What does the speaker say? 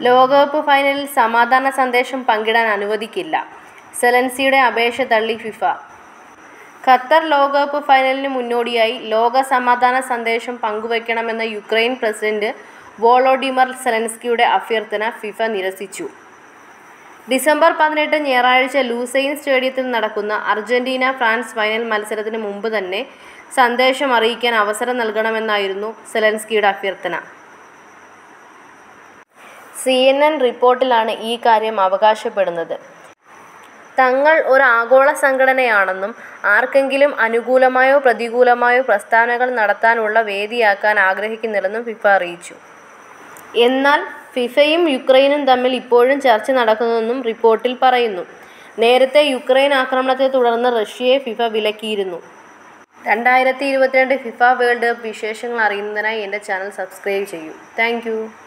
ലോകകപ്പ് ഫൈനലിൽ സമാധാന സന്ദേശം പങ്കിടാൻ അനുവദിക്കില്ല സെലൻസിയുടെ അപേക്ഷ തള്ളി ഫിഫ ഖത്തർ ലോകകപ്പ് ഫൈനലിന് മുന്നോടിയായി ലോക സമാധാന സന്ദേശം പങ്കുവയ്ക്കണമെന്ന യുക്രൈൻ പ്രസിഡന്റ് വോളോഡിമർ സെലൻസ്കിയുടെ അഭ്യർത്ഥന ഫിഫ നിരസിച്ചു ഡിസംബർ പതിനെട്ട് ഞായറാഴ്ച ലൂസൈൻ സ്റ്റേഡിയത്തിൽ നടക്കുന്ന അർജന്റീന ഫ്രാൻസ് ഫൈനൽ മത്സരത്തിന് മുമ്പ് തന്നെ സന്ദേശം അറിയിക്കാൻ അവസരം നൽകണമെന്നായിരുന്നു സെലൻസ്കിയുടെ അഭ്യർത്ഥന സി എൻ എൻ റിപ്പോർട്ടിലാണ് ഈ കാര്യം അവകാശപ്പെടുന്നത് തങ്ങൾ ഒരു ആഗോള സംഘടനയാണെന്നും ആർക്കെങ്കിലും അനുകൂലമായോ പ്രതികൂലമായോ പ്രസ്താവനകൾ നടത്താനുള്ള വേദിയാക്കാൻ ആഗ്രഹിക്കുന്നില്ലെന്നും ഫിഫ അറിയിച്ചു എന്നാൽ ഫിഫയും യുക്രൈനും തമ്മിൽ ഇപ്പോഴും ചർച്ച നടക്കുന്നുവെന്നും റിപ്പോർട്ടിൽ പറയുന്നു നേരത്തെ യുക്രൈൻ ആക്രമണത്തെ തുടർന്ന് റഷ്യയെ ഫിഫ വിലക്കിയിരുന്നു രണ്ടായിരത്തി ഇരുപത്തിരണ്ട് ഫിഫ വേൾഡ് കപ്പ് വിശേഷങ്ങൾ അറിയുന്നതിനായി എൻ്റെ ചാനൽ സബ്സ്ക്രൈബ് ചെയ്യൂ താങ്ക്